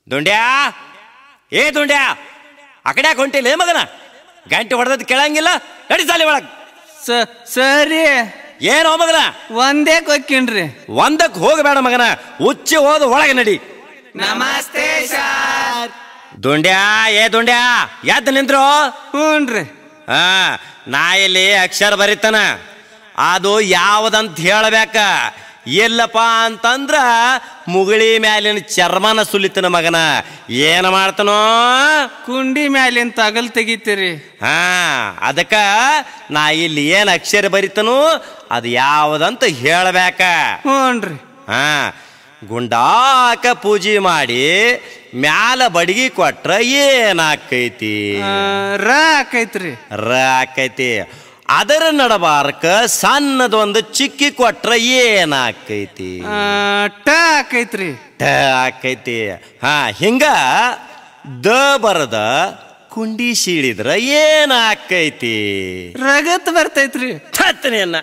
ದುಂಡ್ಯಾ ಏ ದುಂಡ್ಯಾ ಆ ಕಡೆ ಯಾಕೆ ಹೊಂಟಿಲ್ಲ ಏ ಮಗನ ಗಂಟೆ ಹೊಡೆದದ್ದು ಕೇಳಂಗಿಲ್ಲ ನಡಿ ಸಾಲಿ ಒಳಗ್ ಸ ಸರಿ ಏನೋ ಮಗನ ಒಂದೇ ಕೊಕ್ಕಿನ್ರಿ ಒಂದಕ್ಕೆ ಹೋಗಬೇಡ ಮಗನ ಉಚ್ಚಿ ಹೋದ ಒಳಗೆ ನಡಿ ನಮಸ್ತೆ ಸರ್ ದುಂಡ್ಯಾ ಏ ದುಂಡ್ಯಾ ಎದ್ದು ನಿಂತ್ರು ಹ್ಞೂನ್ರಿ ಹಾ ನಾ ಇಲ್ಲಿ ಅಕ್ಷರ ಬರಿತಾನ ಅದು ಯಾವ್ದಂತ ಹೇಳಬೇಕ ಎಲ್ಲಪ್ಪ ಅಂತಂದ್ರ ಮುಗುಳಿ ಮ್ಯಾಲಿನ ಚರ್ಮನ ಸುಲಿತನ ಮಗನ ಏನ ಮಾಡ್ತಾನೋ ಕುಂಡಿ ಮ್ಯಾಲಿನ ತಗಲ್ ತೆಗಿತೀರಿ ಹಾ ಅದಕ್ಕ ನಾ ಇಲ್ಲಿ ಏನ್ ಅಕ್ಷರ ಬರಿತನು ಅದು ಯಾವ್ದಂತ ಹೇಳಬೇಕ ಹ್ಞೂನ್ರಿ ಹಾ ಗುಂಡಾಕ ಪೂಜೆ ಮಾಡಿ ಮ್ಯಾಲ ಬಡಗಿ ಕೊಟ್ರ ಏನಾಕೈತಿ ಆ, ರ ಆಕೈತ್ರಿ ರ ಆಕೈತಿ ಅದರ ನಡಬಾರಕ ಸಣ್ಣದೊಂದು ಚಿಕ್ಕಿ ಕೊಟ್ರ ಏನಾಕೈತಿ ಆ, ಟ ಆಕೈತ್ರಿ ಟ ಆಕೈತಿ ಹಾ ಹಿಂಗ ದ ಬರದ ಕುಂಡಿ ಸೀಳಿದ್ರ ಏನಾಕೈತಿ ರಗತ್ ಬರ್ತೈತ್ರಿ ಥತ್ತನೆಯನ್ನ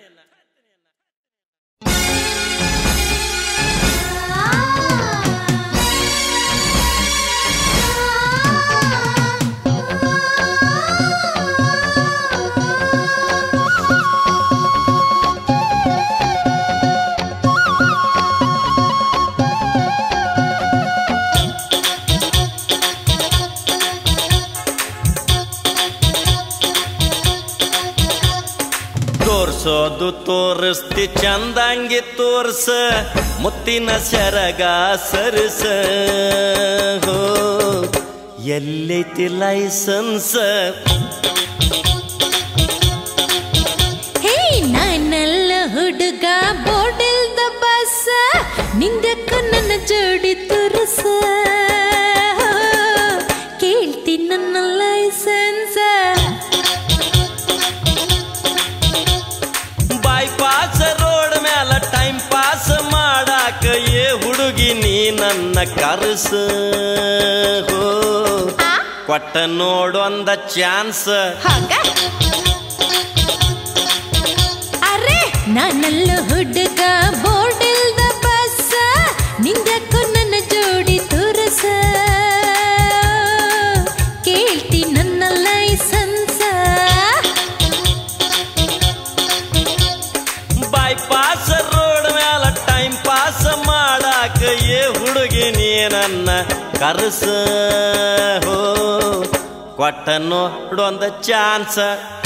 ತೋರ್ಸೋದು ತೋರಿಸ್ತಿ ಚಂದಂಗಿ ತೋರ್ಸ ಮುತ್ತಿನ ಸೆರಗ ಸರಸ ಹೋ ಎಲ್ಲೈತಿ ಲೈಸನ್ಸ್ ಹೇ ನಾನಲ್ಲ ಹುಡುಗ ಬೋರ್ಡಿಲ್ದ ಬಸ್ ನಿಂದಕ್ಕ ನನ್ನ ಜೋಡಿ ತುರಸ ಕೇಳ್ತಿ ನನ್ನ ಲೈಸೆನ್ಸ್ ಬೈಪಾಸ್ ರೋಡ್ ಮ್ಯಾಲ ಟೈಮ್ ಪಾಸ್ ಮಾಡಾಕ ಏ ಹುಡುಗಿ ನೀ ನನ್ನ ಕರ್ಸ ಹೋ ಕೊಟ್ಟ ನೋಡೊಂದ ಚಾನ್ಸ್ ಹಾಗ ಅರೆ ನಾನಲ್ಲ ಹುಡುಗ ಬೋರ್ಡಿಲ್ದ ಬಸ್ ನಿಂದಕ್ಕ ನನ್ನ ಜೋಡಿ ತುರಸ ಕೇಳ್ತಿ ನನ್ನ ಲೈಸೆನ್ಸ್ ಬೈಪಾಸ್ ರೋಡ್ ಮ್ಯಾಲ ಟೈಮ್ ಪಾಸ್ ಮಾಡಾಕ ಏ ಹುಡುಗಿ ನೀ ನನ್ನ ಕರ್ಸ ಹೋ ಕೊಟ್ಟ ನೋಡೊಂದ ಚಾನ್ಸ್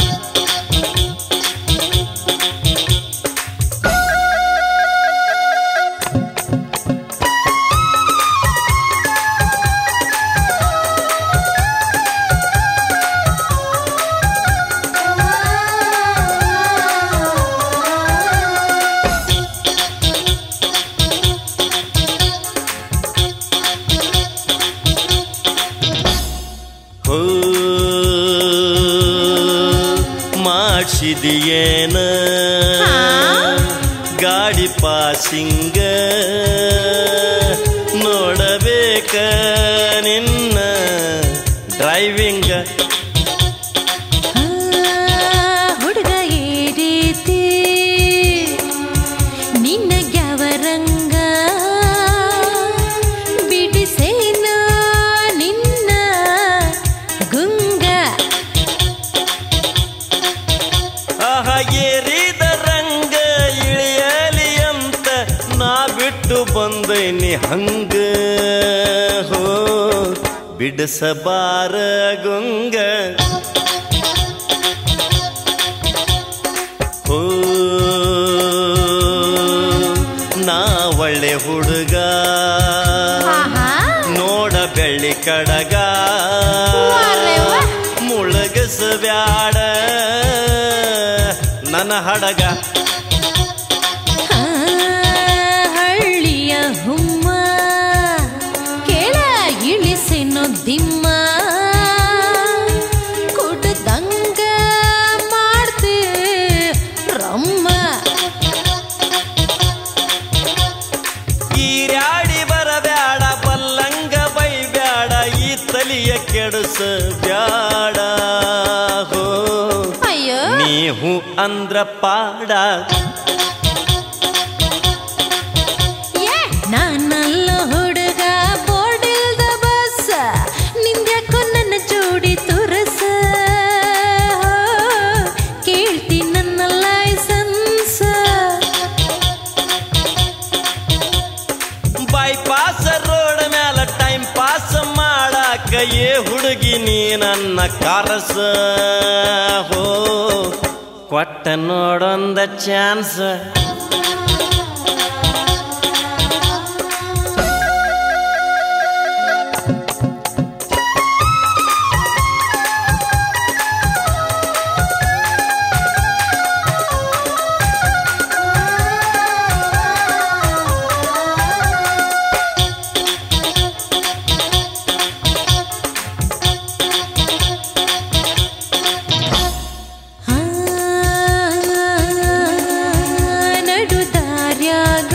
ಹೋ ಮಾಡಿಸಿದಿಯೇನ ಗಾಡಿ ಪಾಸಿಂಗ ನೋಡಬೇಕ ನಿನ್ನ ಡ್ರೈವಿಂಗ್ ಹುಡುಗ ಏ ರೀತಿ ನಿನ್ನ ಗ್ಯಾವರಂಗ ಬಿಡಿಸೇನ ನಿನ್ನ ಗುಂಗ ಆಹ ಏರಿದ ರಂಗ ಇಳಿಯಲಿ ಅಂತ ನಾ ಬಿಟ್ಟು ಬಂದೈನಿ ಹಂಗ ಹೋ ಬಿಡಿಸಬಾರ ಗುಂಗ ಹೋ ನಾ ಒಳ್ಳೆ ಹುಡುಗ ಆಹಾ. ನೋಡ ಬೆಳ್ಳಿ ಕಡಗ ವಾರೆ ವಾ. ಮುಳಗಸಬ್ಯಾಡ ನನ್ನ ಹಡಗ ಆ, ಹಳ್ಳಿಯ ಹುಮ್ಮ ಕೆಳ ಇಳಿಸಿನೋ ದಿಮ್ಮ ಕುಡ್ದಂಗ ಮಾಡ್ದೆ ರಮ್ಮ ಈರ್ಯಾಡಿ ಬರಬ್ಯಾಡ ಪಲ್ಲಂಗ ಬೈಬ್ಯಾಡ ಈ ತಲಿಯ ಕೆಡಸ ಬ್ಯಾಡ ಹೋ ಅಯ್ಯೋ ನೀವು ಅಂದ್ರ ಪಾಡ ಏ ನಾನಲ್ಲ ಹುಡುಗ ಬೋರ್ಡಿಲ್ ಏ ಹುಡುಗಿ ನೀ ನನ್ನ ಕಾರಸ ಹೋ ಕೊಟ್ಟ ನೋಡೊಂದ ಚಾನ್ಸ್ ಆ, ನಡುದಾರ್ಯಾಗ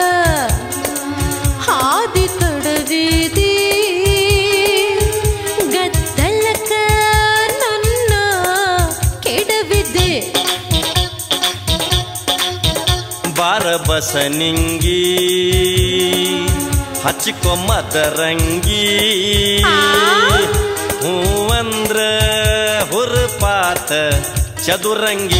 ಹಾದಿ ತೊಡವಿದಿ ಗದ್ದಲಕ ನನ್ನ ಕೆಡವಿದೆ ಬಾರ ಬಸನಿಂಗಿ ಹಚ್ಕೊಮ್ಮದರಂಗಿ ಹೂವಂದ್ರ ಹುರ್ಪಾತ ಚದುರಂಗಿ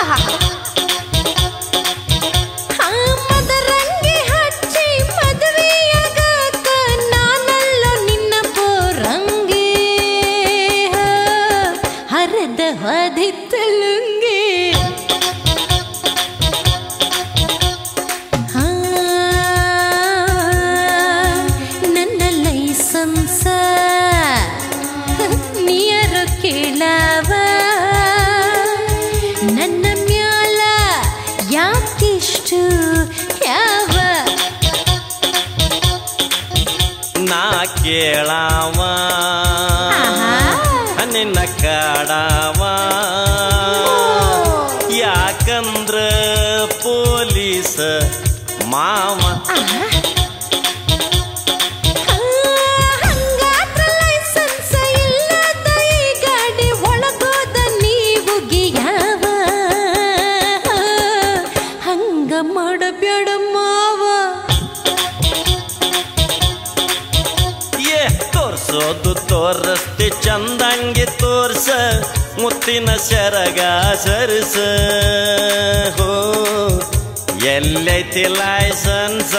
ಆ ಮದರಂಗಿ ಹಚ್ಚಿ ಮದುವೆಯಾಗಾಕ ನಾನಲ್ಲ ನಿನ್ನ ಬೋರಂಗಿ ಹರದ ಹಾದಿತ್ತಲುಂಗಿ ಆ, ನನ್ನ ಲೈಸನ್ಸ ನಿಯರ ಕೇಳವ ನನ್ನ ಮ್ಯಾಲ ಯಾಕಿಷ್ಟು ಯಾವ ನಾ ಕೇಳಾವ ಆಹಾ. ನಿನ್ನ ಕಾಡಾವ ಯಾಕಂದ್ರ ಪೊಲೀಸ್ ಮಾವ ಹಂಗಾದ್ರ ಲೈಸೆನ್ಸ್ ಇಲ್ಲದ ಈ ಗಾಡಿ ಒಳಗೋದ ನೀವು ಯಾವ ಹಂಗ ಮಾಡಬೇಡ ಮಾವ ಏ ತೋರ್ಸೋದು ತೋರಸ್ತಿ ಚಂದಂಗಿ ತೋರ್ಸ ಮುತ್ತಿನ ಸೆರಗ ಸರಿಸ ಹೋ ಎಲ್ಲೈತಿ ಲೈಸನ್ಸ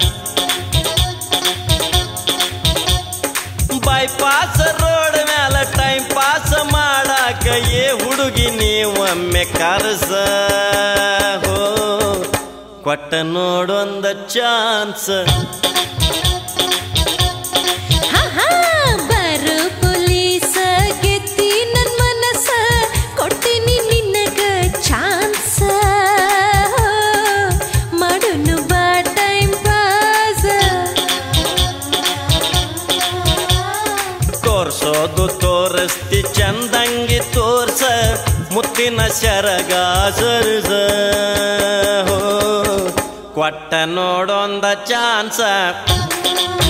ಬೈಪಾಸ್ ರೋಡ್ ಮ್ಯಾಲ ಟೈಮ್ ಪಾಸ್ ಮಾಡಾಕ ಏ ಹುಡುಗಿ ನೀವೊಮ್ಮೆ ಕರ್ಸ ಹೋ ಕೊಟ್ಟ ನೋಡೊಂದ ಚಾನ್ಸ್ ಆಹಾ, ಬರು ಪೊಲೀಸ ಗೆದ್ದಿ ನನ್ ಮನಸ ಕೊಟ್ಟಿನಿ ನಿನಗ ಚಾನ್ಸ ಮಾಡುನು ಬಾ ಟೈಮ್ ಪಾಸ್ ತೋರ್ಸೋದು ತೋರಿಸ್ತಿ ಚಂದಂಗಿ ತೋರ್ಸ ಮುತ್ತಿನ ಸೆರಗ ಸರಿಸ ಹೋ ಕೊಟ್ಟ ನೋಡೊಂದ ಚಾನ್ಸ